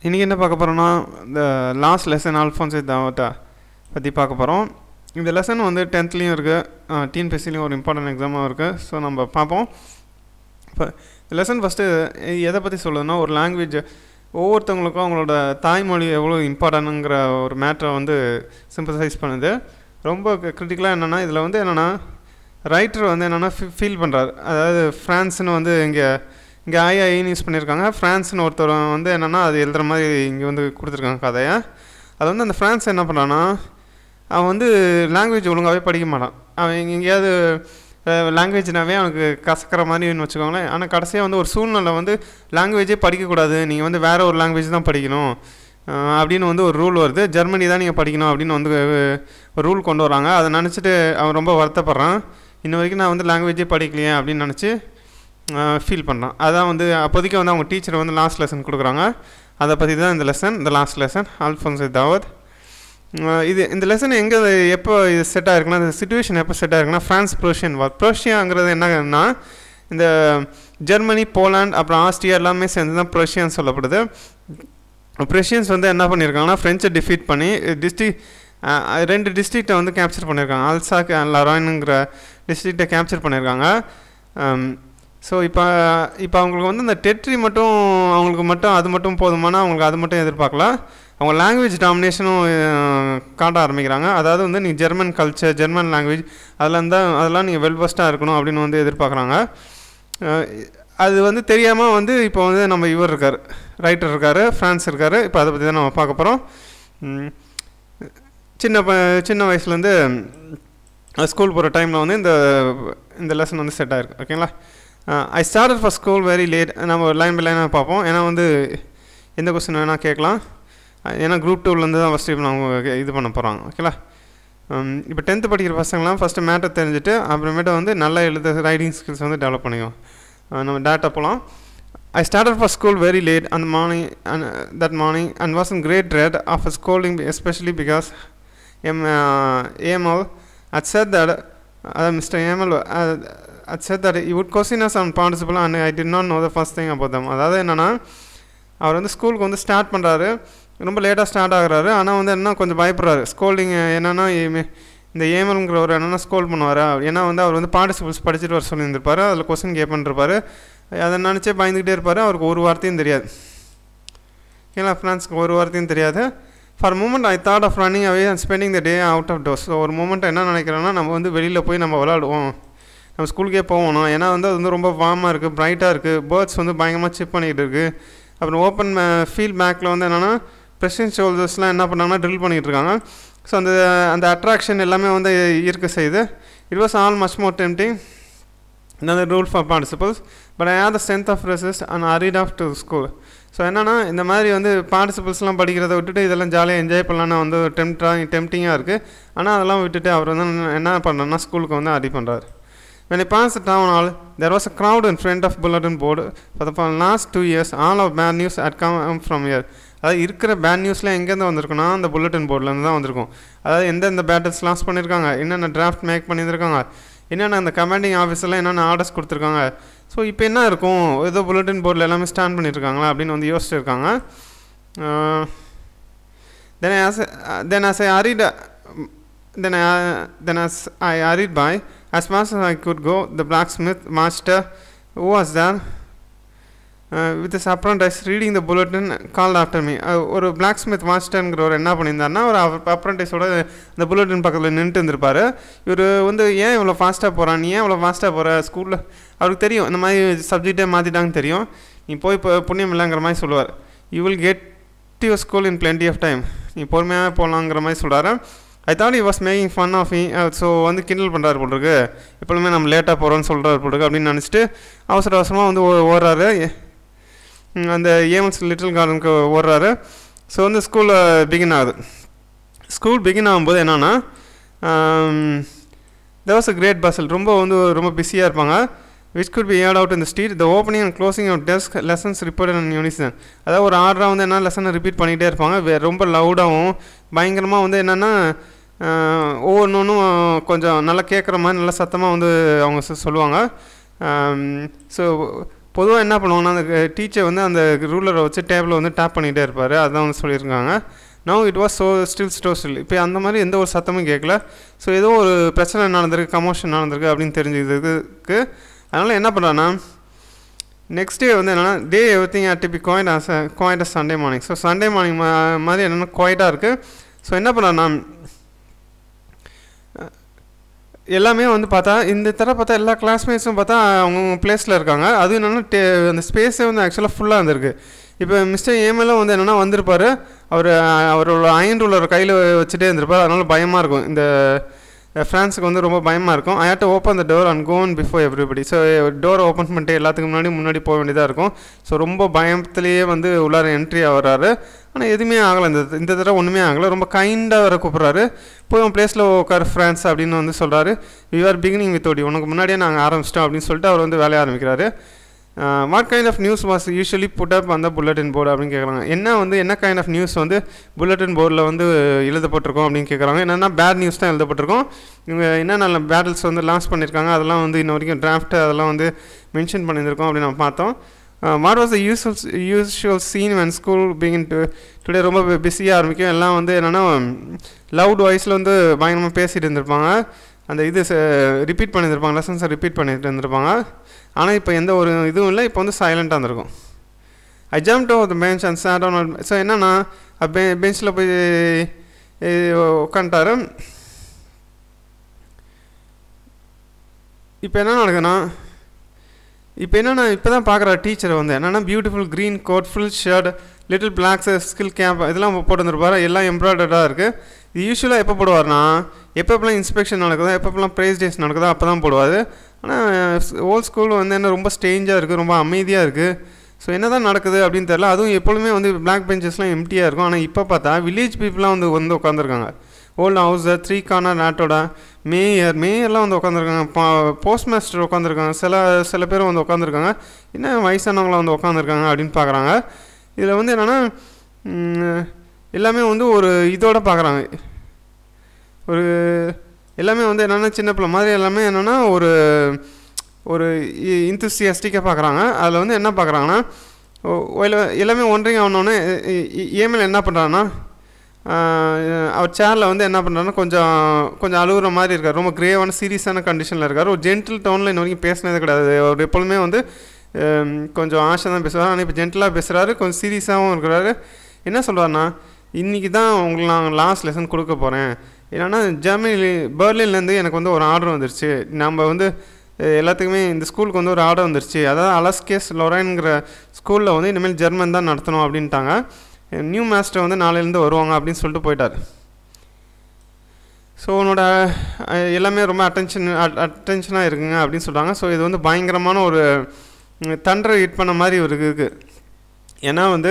இன்றைக்கி என்ன பார்க்க போகிறோன்னா இந்த லாஸ்ட் லெசன் அல்ஃபோன்ஸே தாவட்டா பற்றி பார்க்க போகிறோம் இந்த லெசன் வந்து டென்த்லேயும் இருக்குது டிஎன்பிஎஸ்சிலையும் ஒரு இம்பார்ட்டன்ட் எக்ஸாமும் இருக்குது ஸோ நம்ம பார்ப்போம் இப்போ லெசன் ஃபஸ்ட்டு எதை பற்றி சொல்லுதுன்னா ஒரு லாங்குவேஜ் ஒவ்வொருத்தவங்களுக்கும் அவங்களோட தாய்மொழி எவ்வளோ இம்பார்ட்டன்ங்கிற ஒரு மேட்ரை வந்து சிம்பசைஸ் பண்ணுது ரொம்ப கிரிட்டிக்கலாக என்னென்னா இதில் வந்து என்னென்னா ரைட்டர் வந்து என்னென்னா ஃபீல் பண்ணுறாரு அதாவது ஃப்ரான்ஸ்னு வந்து இங்கே இங்கே ஐ ஐன்னு யூஸ் பண்ணியிருக்காங்க ஃப்ரான்ஸ்னு ஒருத்தர் வந்து என்னென்னா அது எழுதுகிற மாதிரி இங்கே வந்து கொடுத்துருக்காங்க கதையை அது வந்து அந்த ஃப்ரான்ஸ் என்ன பண்ணுறான்னா அவன் வந்து லாங்குவேஜ் ஒழுங்காகவே படிக்க மாட்டான் அவன் எங்கேயாவது லாங்குவேஜ்னாவே அவனுக்கு கசக்கிற மாதிரின்னு வச்சுக்கோங்களேன் ஆனால் கடைசியாக வந்து ஒரு சூழ்நிலை வந்து லாங்குவேஜே படிக்கக்கூடாது நீங்கள் வந்து வேறு ஒரு லாங்குவேஜ் தான் படிக்கணும் அப்படின்னு வந்து ஒரு ரூல் வருது ஜெர்மனி தான் நீங்கள் படிக்கணும் அப்படின்னு வந்து ஒரு ரூல் கொண்டு வராங்க அதை நினச்சிட்டு அவன் ரொம்ப வருத்தப்படுறான் இன்ன வரைக்கும் நான் வந்து லாங்குவேஜே படிக்கலையே அப்படின்னு நினச்சி ஃபீல் பண்ணுறான் அதான் வந்து அப்போதைக்கு வந்து அவங்க டீச்சர் வந்து லாஸ்ட் லெசன் கொடுக்குறாங்க அதை பற்றி தான் இந்த லெசன் இந்த லாஸ்ட் லெசன் அல்ஃபோன்ஸ் தாவத் இது இந்த லெசன் எங்கே எப்போ இது செட் ஆகிருக்குன்னா இந்த சுச்சுவேஷன் எப்போ செட் ஆகிருக்குன்னா ஃப்ரான்ஸ் ப்ரோஷியன் வார் ப்ரோஷியாங்கிறது என்னன்னா இந்த ஜெர்மனி போலாண்ட் அப்புறம் ஆஸ்ட்ரியா எல்லாமே சேர்ந்து தான் ப்ரோஷியன் சொல்லப்படுது ப்ரெஷியன்ஸ் வந்து என்ன பண்ணியிருக்காங்கன்னா ஃப்ரெஞ்சை டிஃபீட் பண்ணி டிஸ்ட்ரிக் ரெண்டு டிஸ்ட்ரிக்டை வந்து கேப்சர் பண்ணியிருக்காங்க அல்சாக் லராயினுங்கிற டிஸ்ட்ரிக்டை கேப்சர் பண்ணியிருக்காங்க ஸோ இப்போ இப்போ அவங்களுக்கு வந்து இந்த டெட்ரி மட்டும் அவங்களுக்கு மட்டும் அது மட்டும் போதுமானா அவங்களுக்கு அது மட்டும் எதிர்பார்க்கல அவங்க லாங்குவேஜ் டாமினேஷனும் காட்ட ஆரம்பிக்கிறாங்க அதாவது வந்து நீ ஜெர்மன் கல்ச்சர் ஜெர்மன் லாங்குவேஜ் அதெல்லாம் தான் அதெல்லாம் நீங்கள் வெல் பெஸ்ட்டாக இருக்கணும் அப்படின்னு வந்து எதிர்பார்க்குறாங்க அது வந்து தெரியாமல் வந்து இப்போ வந்து நம்ம இவர் இருக்கார் ரைட்டர் இருக்கார் ஃப்ரான்ஸ் இருக்கார் இப்போ அதை பற்றி தான் நம்ம பார்க்க போகிறோம் சின்ன ப சின்ன வயசுலேருந்து ஸ்கூல் போகிற டைமில் வந்து இந்த இந்த லெசன் வந்து செட் ஆகிருக்கு ஓகேங்களா I started for school very late நம்ம லைன் பை லைனாக பார்ப்போம் ஏன்னா வந்து எந்த கொஸ்டின் வேணால் கேட்கலாம் ஏன்னா குரூப் டூலேருந்து தான் ஃபஸ்ட்டு இப்போ அவங்க இது பண்ண போகிறாங்க ஓகேங்களா இப்போ டென்த்து படிக்கிற பசங்களாம் ஃபஸ்ட்டு மேட்டர் தெரிஞ்சுட்டு அப்புறமேட்டு வந்து நல்லா எழுத ரைட்டிங் ஸ்கில்ஸ் வந்து டெவலப் பண்ணிக்கும் நம்ம டேட்டா போகலாம் I started for school very late அந்த morning and that morning and was in great dread of a schooling especially because um Emal had said that அதாவது mister Emal had said that he would question us on participle and I did not know the first thing அப்போ தம் அதாவது என்னென்னா அவர் வந்து ஸ்கூலுக்கு வந்து start பண்ணுறாரு ரொம்ப லேட்டாக ஸ்டார்ட் ஆகுறாரு ஆனால் வந்து என்ன கொஞ்சம் பயப்படுறாரு ஸ்கோல்டிங் என்னென்னா இந்த ஏமலுங்கிறவர் என்னென்னா ஸ்கோல் பண்ணுவார் ஏன்னா வந்து அவர் வந்து பார்ட்டிசிபிள்ஸ் படிச்சுட்டு வர சொல்லியிருந்திருப்பார் அதில் கொஸ்டின் கேட்பன்ருப்பார் அதை நினச்சே பயந்துக்கிட்டே இருப்பார் அவருக்கு ஒரு வார்த்தையும் தெரியாது ஏன்னா ஃப்ரான்ஸ்க்கு ஒரு வார்த்தையும் தெரியாது for moment I thought of running away and spending the day out of doors so ஒரு மூமெண்ட் என்ன நினைக்கிறேன்னா நம்ம வந்து வெளியில் போய் நம்ம விளாடுவோம் நம்ம ஸ்கூலுக்கே போகணும் ஏன்னா வந்து அது வந்து ரொம்ப வார்மாக இருக்குது ப்ரைட்டாக இருக்குது பேர்ட்ஸ் வந்து பயங்கரமாக சிப் பண்ணிகிட்டு இருக்குது அப்புறம் ஓப்பன் ஃபீல் பேக்கில் வந்து என்னென்னா ப்ரெசிடென்ட் ஷோல்டர்ஸ்லாம் என்ன பண்ணாங்கன்னா ட்ரில் பண்ணிகிட்டு இருக்காங்க ஸோ அந்த அந்த அட்ராக்ஷன் எல்லாமே வந்து இருக்க செய்யுது it was all much more tempting இந்த rule for participles but I have the strength of resist and hurried off to school so என்னென்னா இந்த மாதிரி வந்து பார்ட்டிசிபிள்ஸ்லாம் படிக்கிறத விட்டுட்டு இதெல்லாம் ஜாலியாக என்ஜாய் பண்ணலான்னு வந்து டெம்டாக டெம்டிங்காக இருக்குது ஆனால் அதெல்லாம் விட்டுட்டு அவர் வந்து என்ன பண்ணுறேன்னா ஸ்கூலுக்கு வந்து அடி பண்ணுறாரு When I passed the town hall, there was a crowd in front of bulletin board. For the last two years, all of bad news had come from here. அதாவது இருக்கிற பேட் நியூஸ்லாம் எங்கேருந்து வந்திருக்குன்னா அந்த புல்லட்டின் போர்ட்லேருந்து தான் வந்திருக்கும் அதாவது எந்தெந்த பேட்டர்ஸ் லாஸ் பண்ணியிருக்காங்க என்னென்ன டிராஃப்ட் மேக் பண்ணியிருக்காங்க என்னென்ன அந்த கமாண்டிங் ஆஃபீஸில் என்னென்ன ஆர்டர்ஸ் கொடுத்துருக்காங்க ஸோ இப்போ என்ன இருக்கும் ஏதோ புல்லட்டின் போர்டில் எல்லாமே ஸ்டாண்ட் பண்ணியிருக்காங்களா அப்படின்னு வந்து யோசிச்சிருக்காங்க then as then as I hurried then then as I hurried by As fast as I could go, the blacksmith master, who was there, uh, with his apprentice reading the bulletin, called after me. ஒரு blacksmith மாஸ்டருங்கிறவர் என்ன பண்ணியிருந்தாருன்னா ஒரு அப்ரண்டிஸோட அந்த bulletin பக்கத்தில் நின்றுட்டு இருந்திருப்பார் இவர் வந்து ஏன் இவ்வளோ ஃபாஸ்ட்டாக போகிறான் நீ ஏன் இவ்வளோ ஃபாஸ்ட்டாக போகிற ஸ்கூலில் அவருக்கு தெரியும் இந்த மாதிரி சப்ஜெக்டே மாற்றிட்டாங்கன்னு தெரியும் நீ போய் இப்போ புண்ணியம் இல்லைங்கிற மாதிரி சொல்லுவார் you will get your school in plenty of time நீ பொறுமையாக போகலாங்கிற மாதிரி சொல்கிறாரு I thought he was making fun of me so வந்து கிண்டல் பண்ணுறாரு போட்டிருக்கு எப்பொழுதுமே நம்ம லேட்டாக போகிறோன்னு சொல்கிறாரு போட்டிருக்கு அப்படின்னு நினச்சிட்டு அவசர அவசரமாக வந்து ஓடுறாரு அந்த ஏமன்ஸ் லிட்டில் கார்டனுக்கு ஓடுறாரு ஸோ வந்து ஸ்கூலில் பிகின் ஆகுது ஸ்கூல் பிகின் ஆகும்போது என்னென்னா த வாஸ் அ கிரேட் பஸ்ஸில் ரொம்ப வந்து ரொம்ப பிஸியாக இருப்பாங்க which could be heard out in the street the opening and closing of desk lessons report and unison அதாவது ஒரு ஆர்டராக வந்து என்ன லெசனை ரிப்பீட் பண்ணிகிட்டே இருப்பாங்க ரொம்ப லவுடாகவும் பயங்கரமாக வந்து என்னென்னா ஒவ்வொன்றும் கொஞ்சம் நல்லா கேட்குற மாதிரி நல்லா சத்தமாக வந்து அவங்க சொல்லுவாங்க ஸோ பொதுவாக என்ன பண்ணுவாங்கன்னா அந்த டீச்சர் வந்து அந்த ரூலரை வச்சு டேபிளை வந்து டேப் பண்ணிகிட்டே இருப்பார் அதான் வந்து சொல்லியிருக்காங்க no it was so still ஸ்டோ ஸ்டில் இப்போ அந்த மாதிரி எந்த ஒரு சத்தமும் கேட்கல ஸோ ஏதோ ஒரு பிரச்சனை நடந்திருக்கு கமோஷன் நடந்திருக்கு அப்படின்னு தெரிஞ்சதுக்கு அதனால் என்ன பண்ணுறான்னா நெக்ஸ்ட் டே வந்து என்னென்னா day everything had be quiet as quiet as Sunday morning so Sunday morning மாதிரி என்னென்னா குவாய்ட்டாக இருக்குது ஸோ என்ன பண்ணுறான்னா எல்லாமே வந்து பார்த்தா இந்த தடவை பார்த்தா எல்லா கிளாஸ்மேட்ஸும் பார்த்தா அவங்க பிளேஸில் இருக்காங்க அது என்னென்னா டே அந்த ஸ்பேஸே வந்து ஆக்சுவலாக ஃபுல்லாக இருந்திருக்கு இப்போ மிஸ்டர் ஏமெல்லாம் வந்து என்னென்னா வந்திருப்பார் அவர் அவரோட அயன் ரூலர் கையில் வச்சுட்டே இருந்திருப்பார் அதனால் பயமாக இருக்கும் இந்த ஃப்ரான்ஸுக்கு வந்து ரொம்ப பயமாக இருக்கும் I had to open the door and gone before everybody so door open பண்ணிட்டு எல்லாத்துக்கு முன்னாடி முன்னாடி போக வேண்டியதாக இருக்கும் ஸோ ரொம்ப பயத்துலேயே வந்து உள்ளார என்ட்ரி ஆகிறாரு ஆனால் எதுவுமே ஆகலை இந்த இந்த தடவை ஒன்றுமே ஆகலை ரொம்ப கைண்டாக வர கூப்பிட்றாரு போய் உன் பிளேஸில் உட்கார் ஃப்ரான்ஸ் அப்படின்னு வந்து சொல்கிறாரு வி ஆர் பிகினிங் வித் ஓடி உனக்கு முன்னாடியே நாங்கள் ஆரம்பிச்சிட்டோம் அப்படின்னு சொல்லிட்டு அவர் வந்து வேலைய ஆரம்பிக்கிறாரு what kind of news was usually put up அந்த புல்லட்டின் போர்டு அப்படின்னு கேட்குறாங்க என்ன வந்து என்ன கைண்ட் ஆஃப் நியூஸ் வந்து புல்லட்டின் போர்டில் வந்து எழுதப்பட்டிருக்கோம் அப்படின்னு கேட்குறாங்க என்னென்னா பேட் நியூஸ் தான் எழுதப்பட்டிருக்கோம் இவங்க என்னென்ன பேட்டில்ஸ் வந்து லான்ச் பண்ணியிருக்காங்க அதெல்லாம் வந்து இன்ன வரைக்கும் டிராஃப்ட் அதெல்லாம் வந்து மென்ஷன் பண்ணியிருக்கோம் அப்படின்னு நம்ம பார்த்தோம் what was the usual usual scene when school begin to today ரொம்ப பிஸியாக ஆரம்பிக்கும் எல்லாம் வந்து என்னென்னா லவுட் வாய்ஸில் வந்து பயங்கரமாக பேசிகிட்டு இருந்திருப்பாங்க அந்த இது ரிப்பீட் பண்ணியிருப்பாங்க லெசன்ஸை ரிப்பீட் பண்ணிட்டு இருந்திருப்பாங்க ஆனால் இப்போ எந்த ஒரு இதுவும் இல்லை இப்போ வந்து சைலண்ட்டாக இருந்திருக்கும் I jump to the bench and sat on so என்னென்னா பெ பெஞ்சில் போய் உட்காந்துட்டாரு இப்போ என்ன நடக்குதுன்னா இப்போ என்னென்னா இப்போ தான் பார்க்குற டீச்சரை வந்து என்னென்னா beautiful green coat full shirt little blacks skill cap இதெல்லாம் போட்டு வந்துருப்பாரு எல்லாம் எம்ப்ராய்டர்டாக இருக்குது இது யூஸ்வலாக எப்போ போடுவார்னா எப்பப்பெல்லாம் இன்ஸ்பெக்ஷன் நடக்குதோ எப்பப்பெல்லாம் ப்ரைஸ் டேஸ் நடக்குதோ அப்போ தான் போடுவார் ஆனால் ஓல்ட் ஸ்கூல் வந்து என்ன ரொம்ப ஸ்டேஞ்சாக இருக்குது ரொம்ப அமைதியாக இருக்குது ஸோ என்ன தான் நடக்குது அப்படின்னு தெரில அதுவும் எப்பொழுதுமே வந்து பிளாக் பெஞ்சஸ்லாம் எம்டியாக இருக்கும் ஆனால் இப்போ பார்த்தா வில்லேஜ் பீப்புளாக வந்து வந்து உட்காந்துருக்காங்க ஓல்டு ஹவுஸர் த்ரீ கார்னர் நாட்டோட மேயர் மேயர்லாம் வந்து உட்காந்துருக்காங்க போஸ்ட் மாஸ்டர் உட்காந்துருக்காங்க சில சில பேர் வந்து உட்காந்துருக்காங்க என்ன வயசானவங்களாம் வந்து உட்காந்துருக்காங்க அப்படின்னு பார்க்குறாங்க இதில் வந்து என்னென்னா எல்லாமே வந்து ஒரு இதோட பார்க்குறாங்க ஒரு எல்லாமே வந்து என்னென்னா சின்ன பிள்ளை மாதிரி எல்லாமே என்னென்னா ஒரு ஒரு இன்த்துசியாஸ்டிக்காக பார்க்குறாங்க அதில் வந்து என்ன பார்க்குறாங்கன்னா எல்லாமே ஒன்றிங் ஆனோடனே ஏமில் என்ன பண்ணுறாங்கன்னா அவர் சேரில் வந்து என்ன பண்ணுறாருன்னா கொஞ்சம் கொஞ்சம் அழுகுற மாதிரி இருக்கார் ரொம்ப கிரேவான சீரியஸான கண்டிஷனில் இருக்கார் ஒரு ஜென்டில் டோனில் இன்ன வரைக்கும் பேசினதே கிடையாது அவர் எப்பொழுதுமே வந்து கொஞ்சம் ஆசை தான் பேசுவார் ஆனால் இப்போ ஜென்டலாக பேசுகிறாரு கொஞ்சம் சீரியஸாகவும் இருக்கிறாரு என்ன சொல்கிறாருன்னா இன்றைக்கி தான் உங்களுக்கு நான் லாஸ்ட் லெசன் கொடுக்க போகிறேன் என்னென்னா ஜெர்மனி பெர்லின்லேருந்து எனக்கு வந்து ஒரு ஆர்டர் வந்துருச்சு நம்ம வந்து எல்லாத்துக்குமே இந்த ஸ்கூலுக்கு வந்து ஒரு ஆர்டர் வந்துருச்சு அதாவது அலஸ்கேஸ் லொரைன்கிற ஸ்கூலில் வந்து இனிமேல் ஜெர்மன் தான் நடத்தணும் அப்படின்ட்டாங்க நியூ மாஸ்டர் வந்து நாளையிலேருந்து வருவாங்க அப்படின்னு சொல்லிட்டு போயிட்டார் ஸோ உன்னோட எல்லாமே ரொம்ப அட்டென்ஷன் அட்டென்ஷனாக இருக்குங்க அப்படின்னு சொல்கிறாங்க ஸோ இது வந்து பயங்கரமான ஒரு தண்டரை ஹிட் பண்ண மாதிரி ஒரு இருக்குது ஏன்னா வந்து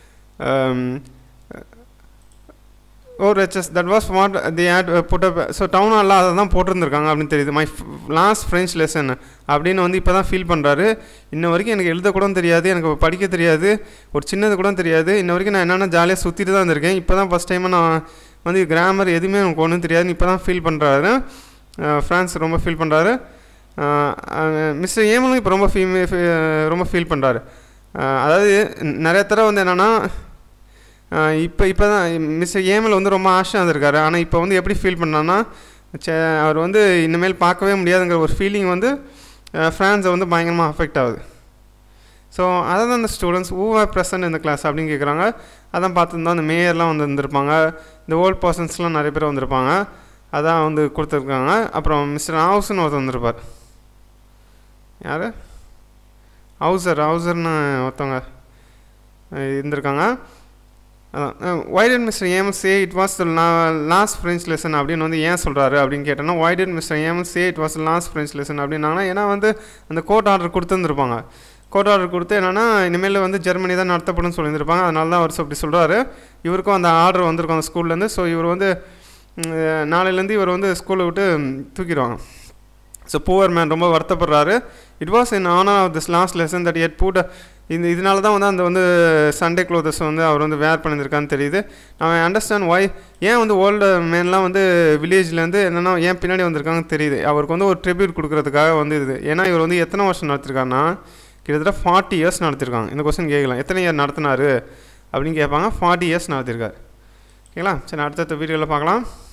oh wretches that was what the had put up so town ஹாலில் அதை தான் போட்டிருந்துருக்காங்க அப்படின்னு தெரியுது மை லாஸ்ட் ஃப்ரெஞ்ச் லெசன் அப்படின்னு வந்து இப்போ தான் ஃபீல் பண்ணுறாரு இன்ன வரைக்கும் எனக்கு எழுத கூட தெரியாது எனக்கு படிக்க தெரியாது ஒரு சின்னது கூட தெரியாது இன்ன வரைக்கும் நான் என்னென்ன ஜாலியாக சுற்றிட்டு தான் இருந்திருக்கேன் இப்போ தான் ஃபஸ்ட் டைமாக நான் வந்து கிராமர் எதுவுமே எனக்கு ஒன்றும் தெரியாதுன்னு இப்போ தான் ஃபீல் பண்ணுறாரு ஃப்ரான்ஸ் ரொம்ப ஃபீல் பண்ணுறாரு மிஸ்டர் ஏமலும் இப்போ ரொம்ப ஃபீ ரொம்ப ஃபீல் பண்ணுறாரு அதாவது நிறைய தடவை வந்து என்னென்னா இப்போ இப்போ தான் மிஸ்டர் ஏமல் வந்து ரொம்ப ஆஷாக இருந்திருக்காரு ஆனால் இப்போ வந்து எப்படி ஃபீல் பண்ணான்னா சே அவர் வந்து இனிமேல் பார்க்கவே முடியாதுங்கிற ஒரு ஃபீலிங் வந்து ஃப்ரான்ஸை வந்து பயங்கரமாக அஃபெக்ட் ஆகுது ஸோ அதை தான் அந்த ஸ்டூடெண்ட்ஸ் ஊ ஆர் ப்ரெசன்ட் இந்த கிளாஸ் அப்படின்னு கேட்குறாங்க அதான் பார்த்துருந்தா அந்த மேயர்லாம் வந்து இருந்திருப்பாங்க இந்த ஓல்ட் பர்சன்ஸ்லாம் நிறைய பேர் வந்திருப்பாங்க அதான் வந்து கொடுத்துருக்காங்க அப்புறம் மிஸ்டர் ஹவுஸ்னு ஒருத்தர் வந்திருப்பார் யார் ஹவுசர் ஹவுசர்னு ஒருத்தவங்க இருந்திருக்காங்க why did Mr Hamel say it was the last French lesson அப்படின்னு வந்து ஏன் சொல்கிறாரு அப்படின்னு கேட்டோன்னா why did Mr Hamel say it was last French lesson அப்படின்னாங்கன்னா ஏன்னா வந்து அந்த கோர்ட் ஆர்டர் கொடுத்துருந்துருப்பாங்க கோர்ட் ஆர்டர் கொடுத்து என்னென்னா இனிமேல் வந்து ஜெர்மனி தான் நடத்தப்படும் சொல்லியிருந்திருப்பாங்க அதனால தான் அவர் அப்படி சொல்கிறாரு இவருக்கும் அந்த ஆர்டர் வந்திருக்கும் அந்த ஸ்கூல்லேருந்து ஸோ இவர் வந்து நாளையிலேருந்து இவர் வந்து ஸ்கூலை விட்டு தூக்கிடுவாங்க ஸோ புவர் மேன் ரொம்ப வருத்தப்படுறாரு it was in honour of this last lesson that had put இந்த இதனால தான் வந்து அந்த வந்து சண்டே க்ளோதஸ் வந்து அவர் வந்து வேர் பண்ணியிருக்கான்னு தெரியுது நான் அண்டர்ஸ்டாண்ட் ஒய் ஏன் வந்து ஓல்டு மேன்லாம் வந்து வில்லேஜ்லேருந்து என்னென்னா ஏன் பின்னாடி வந்திருக்காங்கன்னு தெரியுது அவருக்கு வந்து ஒரு ட்ரிபியூட் கொடுக்குறதுக்காக வந்து இது ஏன்னா இவர் வந்து எத்தனை வருஷம் நடத்திருக்காருன்னா கிட்டத்தட்ட ஃபார்ட்டி இயர்ஸ் நடத்திருக்காங்க இந்த கொஸ்டின் கேட்கலாம் எத்தனை இயர் நடத்தினாரு அப்படின்னு கேட்பாங்க ஃபார்ட்டி இயர்ஸ் நடத்திருக்காரு ஓகேங்களா சரி அடுத்தடுத்த வீடியோவில் பார்க்கலாம்